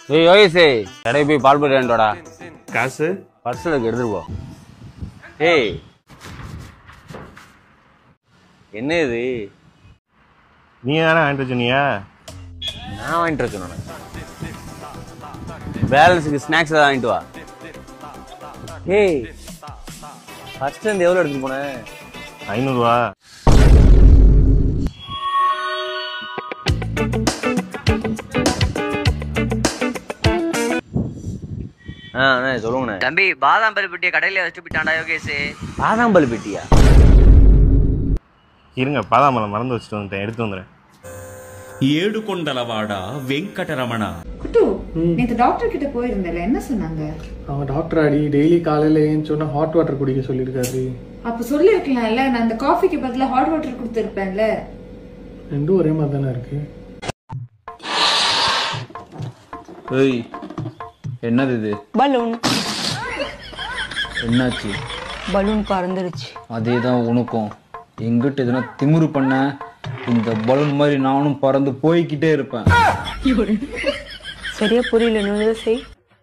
ஏய் யோகேஷே கடைக்கு போய் பால் போட்டு வாங்கிட்டு வாடா காசு பர்ஸில் இருக்கு எடுத்துட்டு போ ஏய் என்ன இது நீ தானே வாங்கிட்டு சொன்னியா நான் வாங்கிட்டு இருக்கேன் நான் பேலன்ஸுக்கு ஸ்நாக்ஸ் ஏதாவது வாங்கிட்டு வா ஏய் ஃபர்ஸ்ட் இருந்து எவ்வளோ எடுத்துட்டு போனேன் ஐநூறுரூவா ஆ அண்ணே சொல்லுங்கண்ணே தம்பி பாதாம் பருப்பு கடையில வச்சுட்டு போயிட்டான்டா யோகேஷ் பாதாம் பல் பெட்டியா இருங்க பாதாமலம் மறந்து வச்சுட்டு வந்துட்டேன் எடுத்து வந்துடுறேன் ఏడుకొండలవాడ వెంకటరమణ குட்டு நேத்து டாக்டர் கிட்ட போயிருந்தல என்ன சொன்னாங்க அவன் டாக்டர் அடி டெய்லி காலையில ஏன்னு சொன்னா ஹாட் வாட்டர் குடிக்க சொல்லியிருக்காரு அப்ப சொல்லிருக்கலாம்ல நான் அந்த காஃபிக்கு பதிலா ஹாட் வாட்டர் கொடுத்துருப்பேன்ல ரெண்டும் ஒரே மாதிரி தானே இருக்கு ஏய் என்னது இது பலூன் என்னாச்சு பலூன் பறந்துருச்சு அதே தான் உனக்கும் எங்கிட்ட எதுனா திமிரு பண்ண இந்த பலூன் மாதிரி நானும் பறந்து போய்கிட்டே இருப்பேன் சரியா புரியல இன்னொரு செய்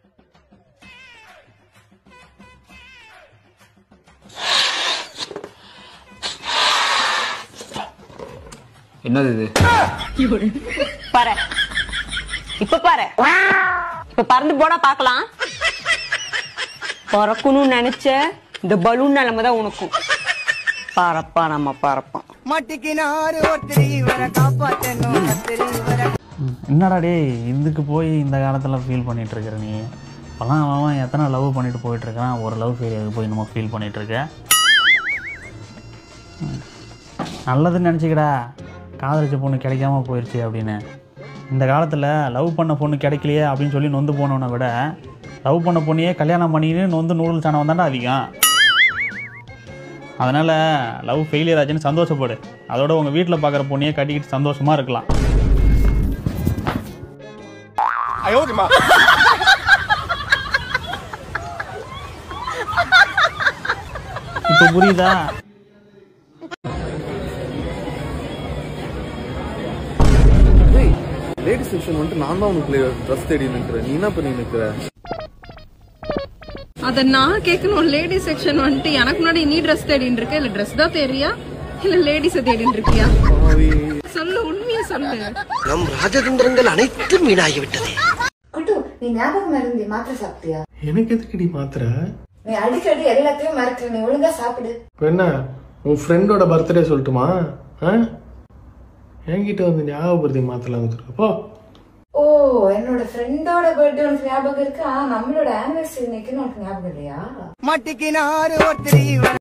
என்னது இது பாரு இப்ப பாரு இப்ப பறந்து போனா பார்க்கலாம் பறக்கணும்னு நினைச்ச இந்த பலூன் நிலைமை தான் உனக்கும் பறப்பா நம்ம பறப்போம் என்னடா டேய் இதுக்கு போய் இந்த காலத்தில் ஃபீல் பண்ணிட்டு இருக்கிற நீ இப்போலாம் அவன் அவன் எத்தனை லவ் பண்ணிட்டு போயிட்டு இருக்கான் ஒரு லவ் ஃபெயிலியருக்கு போய் நம்ம ஃபீல் பண்ணிட்டு இருக்க ம். நல்லதுன்னு நினச்சிக்கடா காதலிச்ச பொண்ணு கிடைக்காம போயிடுச்சு அப்படின்னு இந்த காலத்தில் லவ் பண்ண பொண்ணு கிடைக்கலையே அப்படின்னு சொல்லி நொந்து போனவனை விட லவ் பண்ண பொண்ணையே கல்யாணம் பண்ணின்னு நொந்து நூடுல்ஸ் ஆனவன் தான்டா அதிகம் அதனால் லவ் ஃபெயிலியர் ஆச்சுன்னு சந்தோஷப்படு அதோட உங்கள் வீட்டில் பார்க்குற பொண்ணையே கட்டிக்கிட்டு சந்தோஷமாக இருக்கலாம் இப்போ புரியுதா லேடிஸ் செக்ஷன் வந்துட்டு நான் தான் உனக்கு ட்ரெஸ் தேடி நிற்கிறேன் நீ என்ன பண்ணி நிற்கிற அத நான் கேட்கணும் லேடி செக்ஷன் வந்துட்டு எனக்கு முன்னாடி நீ ட்ரெஸ் தேடின்னு இருக்க இல்ல ட்ரெஸ் தான் தேறியா இல்ல லேடிஸ தேடின்னு இருக்கியா சொல்லு உண்மையை சொல்லு நம் ராஜதந்திரங்கள் அனைத்தும் வீணாகிவிட்டது குட்டு நீ ஞாபகம் மருந்தி மாத்திரை சாப்பிட்டியா எனக்கு எதுக்குடி மாத்திர நீ அடிக்கடி எல்லாத்தையும் மறக்கிற நீ ஒழுங்கா சாப்பிடு இப்போ என்ன உன் ஃப்ரெண்டோட பர்த்டே சொல்லட்டுமா ஆ என்கிட்ட வந்து ஞாபகப்படுத்தி மாத்தலாம் வந்துருக்கு போ ஓ என்னோட ஃப்ரெண்டோட பர்த்டே உனக்கு ஞாபகம் இருக்கு ஆனா நம்மளோட ஆனிவர்சரி இன்னைக்குன்னு உனக்கு ஞாபகம் இல்லையா